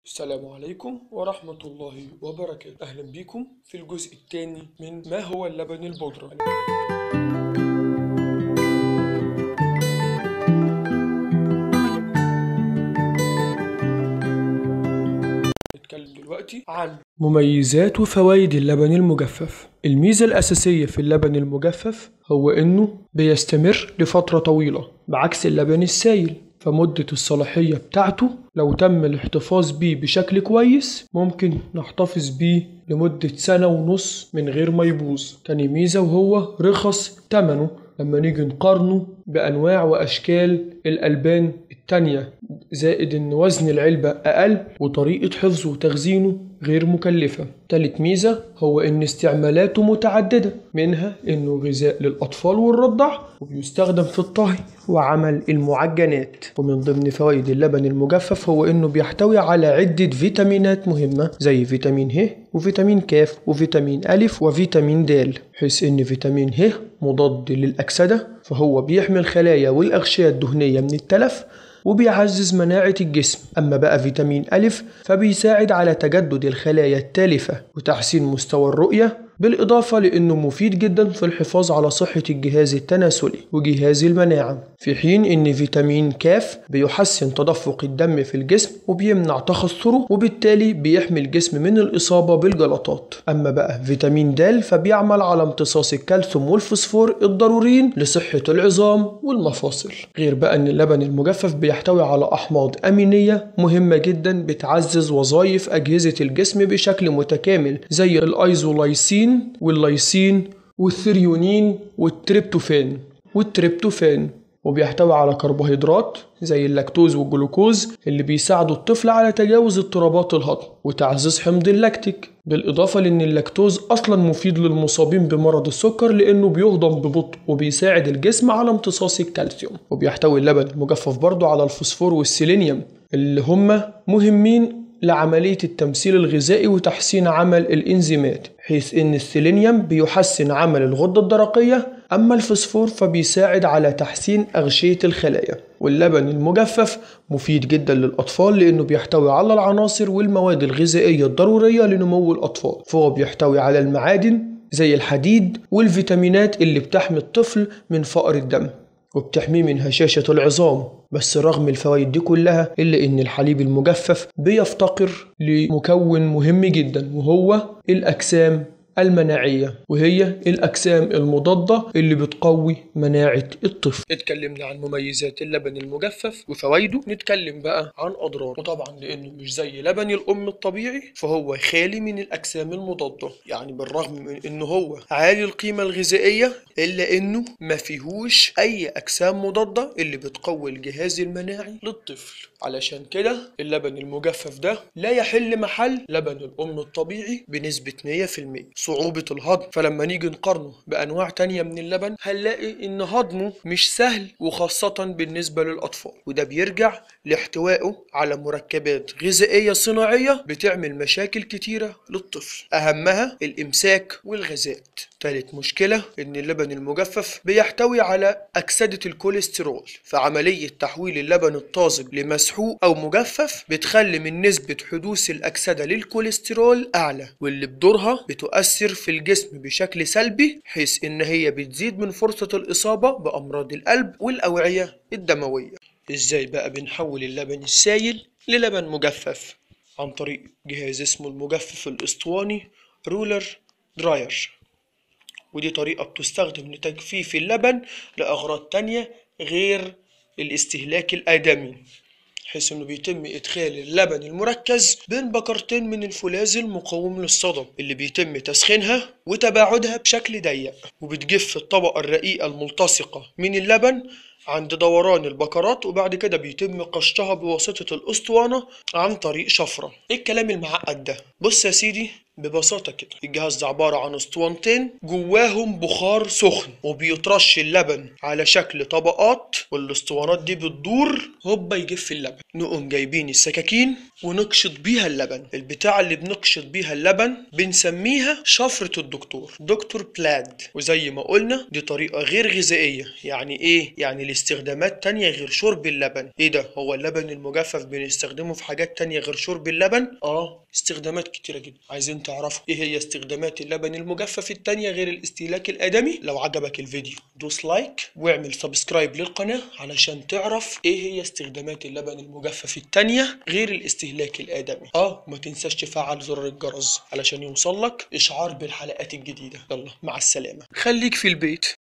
السلام عليكم ورحمة الله وبركاته أهلا بكم في الجزء الثاني من ما هو اللبن البودرة نتكلم دلوقتي عن مميزات وفوائد اللبن المجفف الميزة الأساسية في اللبن المجفف هو إنه بيستمر لفترة طويلة بعكس اللبن السائل فمدة الصلاحية بتاعته لو تم الاحتفاظ بيه بشكل كويس ممكن نحتفظ بيه لمدة سنة ونص من غير ما يبوظ تاني ميزة وهو رخص تمنه لما نيجي نقارنه بأنواع وأشكال الألبان التانية زائد إن وزن العلبة أقل وطريقة حفظه وتخزينه غير مكلفة تالت ميزة هو إن استعمالاته متعددة منها إنه غذاء للأطفال والرضع وبيستخدم في الطهي وعمل المعجنات ومن ضمن فوائد اللبن المجفف هو إنه بيحتوي على عدة فيتامينات مهمة زي فيتامين ه وفيتامين ك وفيتامين أ وفيتامين د حيث إن فيتامين ه مضاد للأكسدة فهو بيحمي الخلايا والأغشية الدهنية من التلف وبيعزز مناعة الجسم أما بقى فيتامين أ فبيساعد على تجدد الخلايا التالفة وتحسين مستوى الرؤية بالإضافة لأنه مفيد جدا في الحفاظ على صحة الجهاز التناسلي وجهاز المناعة في حين إن فيتامين ك بيحسن تدفق الدم في الجسم وبيمنع تخثره وبالتالي بيحمي الجسم من الإصابة بالجلطات أما بقى فيتامين د فبيعمل على امتصاص الكالسيوم والفوسفور الضروريين لصحة العظام والمفاصل غير بقى إن اللبن المجفف بيحتوي على أحماض أمينية مهمة جدا بتعزز وظائف أجهزة الجسم بشكل متكامل زي الأيزولايسين واللايسين والثريونين والتريبتوفان والتريبتوفان وبيحتوي على كربوهيدرات زي اللاكتوز والجلوكوز اللي بيساعدوا الطفل على تجاوز اضطرابات الهضم وتعزيز حمض اللاكتيك بالإضافة لأن اللاكتوز أصلا مفيد للمصابين بمرض السكر لأنه بيهضم ببطء وبيساعد الجسم على امتصاص الكالسيوم وبيحتوي اللبن المجفف برضه على الفوسفور والسيلينيوم اللي هما مهمين لعملية التمثيل الغذائي وتحسين عمل الإنزيمات حيث إن السيلينيوم بيحسن عمل الغدة الدرقية أما الفوسفور فبيساعد على تحسين أغشية الخلايا واللبن المجفف مفيد جدا للأطفال لأنه بيحتوي على العناصر والمواد الغذائية الضرورية لنمو الأطفال فهو بيحتوي على المعادن زي الحديد والفيتامينات اللي بتحمي الطفل من فقر الدم وبتحميه من هشاشة العظام بس رغم الفوائد دي كلها إلا إن الحليب المجفف بيفتقر لمكون مهم جدا وهو الأجسام المناعية وهي الأجسام المضادة اللي بتقوي مناعة الطفل اتكلمنا عن مميزات اللبن المجفف وفوائده نتكلم بقى عن أضراره وطبعا لأنه مش زي لبن الأم الطبيعي فهو خالي من الأجسام المضادة يعني بالرغم من إنه هو عالي القيمة الغذائية إلا إنه ما فيهوش أي أجسام مضادة اللي بتقوي الجهاز المناعي للطفل علشان كده اللبن المجفف ده لا يحل محل لبن الأم الطبيعي بنسبة 100% صعوبة الهضم فلما نيجي نقارنه بأنواع تانية من اللبن هنلاقي إن هضمه مش سهل وخاصة بالنسبة للأطفال وده بيرجع لاحتوائه على مركبات غذائية صناعية بتعمل مشاكل كتيرة للطفل أهمها الإمساك والغازات تالت مشكلة إن اللبن المجفف بيحتوي على أكسدة الكوليسترول فعملية تحويل اللبن الطازج لمسحوق أو مجفف بتخلي من نسبة حدوث الأكسدة للكوليسترول أعلى واللي بدورها بتؤثر في الجسم بشكل سلبي حيث إن هي بتزيد من فرصة الإصابة بأمراض القلب والأوعية الدموية إزاي بقى بنحول اللبن السائل للبن مجفف عن طريق جهاز اسمه المجفف الأسطواني رولر دراير ودي طريقة بتستخدم لتجفيف اللبن لأغراض تانية غير الاستهلاك الآدمي حيث انه بيتم ادخال اللبن المركز بين بكرتين من الفولاذ المقاوم للصدى اللي بيتم تسخينها وتباعدها بشكل ضيق وبتجف الطبقة الرقيقة الملتصقة من اللبن عند دوران البكرات وبعد كده بيتم قشطها بواسطة الأسطوانة عن طريق شفرة ايه الكلام المعقد ده بص يا سيدي ببساطة كده الجهاز ده عبارة عن اسطوانتين جواهم بخار سخن وبيترش اللبن على شكل طبقات والاسطوانات دي بتدور هوبا يجف اللبن نقوم جايبين السكاكين ونقشط بيها اللبن البتاع اللي بنقشط بيها اللبن بنسميها شفرة الدكتور دكتور بلاد وزي ما قلنا دي طريقة غير غذائية يعني ايه يعني لاستخدامات تانية غير شرب اللبن ايه ده هو اللبن المجفف بنستخدمه في حاجات تانية غير شرب اللبن اه استخدامات كتيرة جدا عايزين تعرفوا ايه هي استخدامات اللبن المجفف التانية غير الاستهلاك الآدمي لو عجبك الفيديو دوس لايك واعمل سبسكرايب للقناة علشان تعرف ايه هي استخدامات اللبن المجفف التانية غير الاستهلاك الآدمي اه ما تنساش تفعل زر الجرس علشان يوصلك اشعار بالحلقات الجديدة يلا مع السلامة خليك في البيت